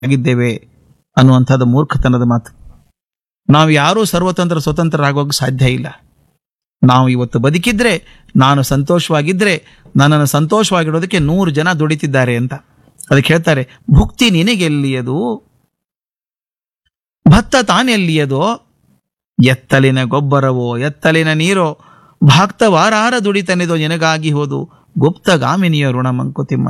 ಆಗಿದ್ದೇವೆ ಅನ್ನುವಂಥದ್ದು ಮೂರ್ಖತನದ ಮಾತು ನಾವು ಯಾರೂ ಸರ್ವತಂತ್ರ ಸ್ವತಂತ್ರರಾಗೋಕೆ ಸಾಧ್ಯ ಇಲ್ಲ ನಾವು ಇವತ್ತು ಬದುಕಿದ್ರೆ ನಾನು ಸಂತೋಷವಾಗಿದ್ರೆ ನನ್ನನ್ನು ಸಂತೋಷವಾಗಿಡೋದಕ್ಕೆ ನೂರು ಜನ ದುಡಿತಿದ್ದಾರೆ ಅಂತ ಅದಕ್ಕೆ ಹೇಳ್ತಾರೆ ಭುಕ್ತಿ ನಿನಗೆಲ್ಲಿಯದು ಭತ್ತ ತಾನೆಲ್ಲಿಯದೋ ಎತ್ತಲಿನ ಗೊಬ್ಬರವೋ ಎತ್ತಲಿನ ನೀರೋ ಭಾಕ್ತವಾರಾರ ದುಡಿತನಿದೋ ನಿನಗಾಗಿ ಹೋದು ಗುಪ್ತಗಾಮಿನಿಯ ಋಣ ಮಂಕುತಿಮ್ಮ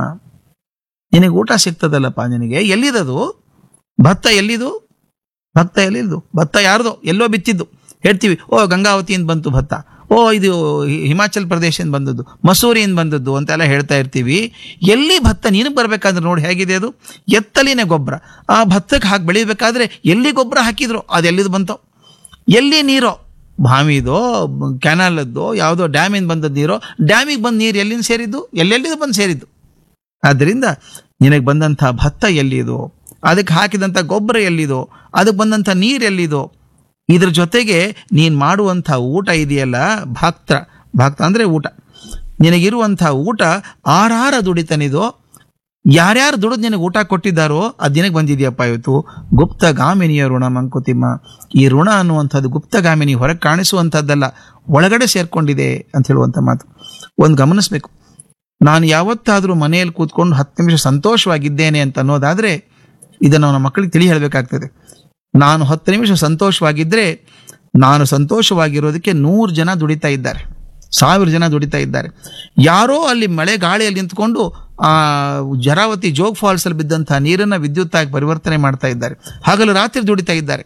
ನಿನಗೆ ಊಟ ಸಿಗ್ತದಲ್ಲಪ್ಪ ನಿನಗೆ ಎಲ್ಲಿದದು ಭತ್ತ ಎಲ್ಲಿದು ಭತ್ತ ಎಲ್ಲಿದು ಭತ್ತ ಯಾರ್ದು ಎಲ್ಲೋ ಬಿತ್ತಿದ್ದು ಹೇಳ್ತೀವಿ ಓ ಗಂಗಾವತಿಯಿಂದ ಬಂತು ಭತ್ತ ಓ ಇದು ಹಿ- ಹಿಮಾಚಲ್ ಪ್ರದೇಶದಿಂದ ಬಂದದ್ದು ಮಸೂರಿಯಿಂದ ಬಂದದ್ದು ಅಂತೆಲ್ಲ ಹೇಳ್ತಾ ಇರ್ತೀವಿ ಎಲ್ಲಿ ಭತ್ತ ನೀನು ಬರಬೇಕಾದ್ರೆ ನೋಡಿ ಹೇಗಿದೆ ಅದು ಎತ್ತಲಿನ ಗೊಬ್ಬರ ಆ ಭತ್ತಕ್ಕೆ ಹಾಕಿ ಬೆಳಿಬೇಕಾದ್ರೆ ಎಲ್ಲಿ ಗೊಬ್ಬರ ಹಾಕಿದ್ರು ಅದು ಎಲ್ಲಿದು ಬಂತೋ ಎಲ್ಲಿ ನೀರೋ ಬಾವಿದೋ ಕೆನಾಲದ್ದೋ ಯಾವುದೋ ಡ್ಯಾಮಿಂದ ಬಂದದ್ದು ನೀರೋ ಡ್ಯಾಮಿಗೆ ಬಂದು ನೀರು ಎಲ್ಲಿಂದ ಸೇರಿದ್ದು ಎಲ್ಲೆಲ್ಲಿದು ಬಂದು ಸೇರಿದ್ದು ಆದ್ದರಿಂದ ನಿನಗೆ ಬಂದಂಥ ಭತ್ತ ಎಲ್ಲಿದೋ ಅದಕ್ಕೆ ಹಾಕಿದಂಥ ಗೊಬ್ಬರ ಎಲ್ಲಿದೋ ಅದಕ್ಕೆ ಬಂದಂಥ ನೀರು ಎಲ್ಲಿದೋ ಇದ್ರ ಜೊತೆಗೆ ನೀನು ಮಾಡುವಂಥ ಊಟ ಇದೆಯಲ್ಲ ಭಾಕ್ತ ಭಾಕ್ತ ಅಂದರೆ ಊಟ ನಿನಗಿರುವಂಥ ಊಟ ಆರಾರ ದುಡಿತನಿದೋ ಯಾರ್ಯಾರು ದುಡಿದು ನಿನಗೆ ಊಟ ಕೊಟ್ಟಿದ್ದಾರೋ ಅದು ನಿನಗೆ ಬಂದಿದೆಯಪ್ಪ ಇವತ್ತು ಗುಪ್ತಗಾಮಿನಿಯ ಋಣ ಮಂಕುತಿಮ್ಮ ಈ ಋಣ ಅನ್ನುವಂಥದ್ದು ಗುಪ್ತಗಾಮಿನಿ ಹೊರಗೆ ಕಾಣಿಸುವಂಥದ್ದಲ್ಲ ಒಳಗಡೆ ಸೇರ್ಕೊಂಡಿದೆ ಅಂತ ಹೇಳುವಂಥ ಮಾತು ಒಂದು ಗಮನಿಸ್ಬೇಕು ನಾನು ಯಾವತ್ತಾದರೂ ಮನೆಯಲ್ಲಿ ಕೂತ್ಕೊಂಡು ಹತ್ತು ನಿಮಿಷ ಸಂತೋಷವಾಗಿದ್ದೇನೆ ಅಂತ ಅನ್ನೋದಾದರೆ ಇದನ್ನು ನಮ್ಮ ಮಕ್ಕಳಿಗೆ ತಿಳಿ ಹೇಳಬೇಕಾಗ್ತದೆ ನಾನು ಹತ್ತು ನಿಮಿಷ ಸಂತೋಷವಾಗಿದ್ದರೆ ನಾನು ಸಂತೋಷವಾಗಿರೋದಕ್ಕೆ ನೂರು ಜನ ದುಡಿತಾ ಇದ್ದಾರೆ ಸಾವಿರ ಜನ ದುಡಿತಾ ಇದ್ದಾರೆ ಯಾರೋ ಅಲ್ಲಿ ಮಳೆ ಗಾಳಿಯಲ್ಲಿ ನಿಂತ್ಕೊಂಡು ಆ ಜರಾವತಿ ಜೋಗ್ ಫಾಲ್ಸ್ ಅಲ್ಲಿ ಬಿದ್ದಂತಹ ನೀರನ್ನ ವಿದ್ಯುತ್ ಆಗಿ ಪರಿವರ್ತನೆ ಮಾಡ್ತಾ ಇದ್ದಾರೆ ಹಗಲು ರಾತ್ರಿ ದುಡಿತಾ ಇದ್ದಾರೆ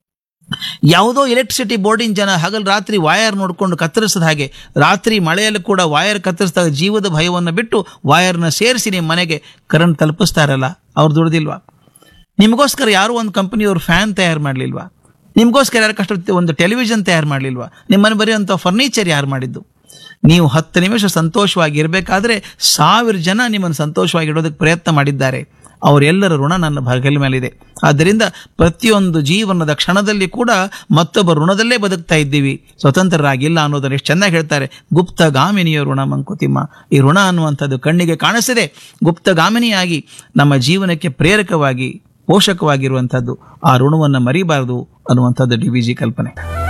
ಯಾವುದೋ ಎಲೆಕ್ಟ್ರಿಸಿಟಿ ಬೋರ್ಡಿನ ಜನ ಹಗಲು ರಾತ್ರಿ ವಾಯರ್ ನೋಡ್ಕೊಂಡು ಕತ್ತರಿಸಿದ ಹಾಗೆ ರಾತ್ರಿ ಮಳೆಯಲ್ಲೂ ಕೂಡ ವಾಯರ್ ಕತ್ತರಿಸಿದಾಗ ಜೀವದ ಭಯವನ್ನು ಬಿಟ್ಟು ವಾಯರ್ನ ಸೇರಿಸಿ ನಿಮ್ಮ ಮನೆಗೆ ಕರೆಂಟ್ ತಲುಪಿಸ್ತಾರಲ್ಲ ಅವ್ರು ದುಡ್ದಿಲ್ವಾ ನಿಮಗೋಸ್ಕರ ಯಾರೋ ಒಂದು ಕಂಪನಿಯವ್ರು ಫ್ಯಾನ್ ತಯಾರು ಮಾಡಲಿಲ್ವಾ ನಿಮಗೋಸ್ಕರ ಯಾರು ಕಷ್ಟ ಒಂದು ಟೆಲಿವಿಷನ್ ತಯಾರು ಮಾಡಲಿಲ್ವಾ ನಿಮ್ಮನ್ನು ಬರೆಯುವಂಥ ಫರ್ನಿಚರ್ ಯಾರು ಮಾಡಿದ್ದು ನೀವು ಹತ್ತು ನಿಮಿಷ ಸಂತೋಷವಾಗಿ ಇರಬೇಕಾದ್ರೆ ಸಾವಿರ ಜನ ನಿಮ್ಮನ್ನು ಸಂತೋಷವಾಗಿಡೋದಕ್ಕೆ ಪ್ರಯತ್ನ ಮಾಡಿದ್ದಾರೆ ಅವರೆಲ್ಲರ ಋಣ ನನ್ನ ಬಗಲ ಮೇಲಿದೆ ಆದ್ದರಿಂದ ಪ್ರತಿಯೊಂದು ಜೀವನದ ಕ್ಷಣದಲ್ಲಿ ಕೂಡ ಮತ್ತೊಬ್ಬ ಋಣದಲ್ಲೇ ಬದುಕ್ತಾ ಇದ್ದೀವಿ ಸ್ವತಂತ್ರರಾಗಿಲ್ಲ ಅನ್ನೋದನ್ನು ಎಷ್ಟು ಚೆನ್ನಾಗಿ ಹೇಳ್ತಾರೆ ಗುಪ್ತಗಾಮಿನಿಯ ಋಣ ಮಂಕುತಿಮ್ಮ ಈ ಋಣ ಅನ್ನುವಂಥದ್ದು ಕಣ್ಣಿಗೆ ಕಾಣಿಸದೆ ಗುಪ್ತಗಾಮಿನಿಯಾಗಿ ನಮ್ಮ ಜೀವನಕ್ಕೆ ಪ್ರೇರಕವಾಗಿ ಪೋಷಕವಾಗಿರುವಂಥದ್ದು ಆ ಋಣವನ್ನು ಮರಿಬಾರದು ಅನ್ನುವಂಥದ್ದು ಡಿ ವಿ ಜಿ ಕಲ್ಪನೆ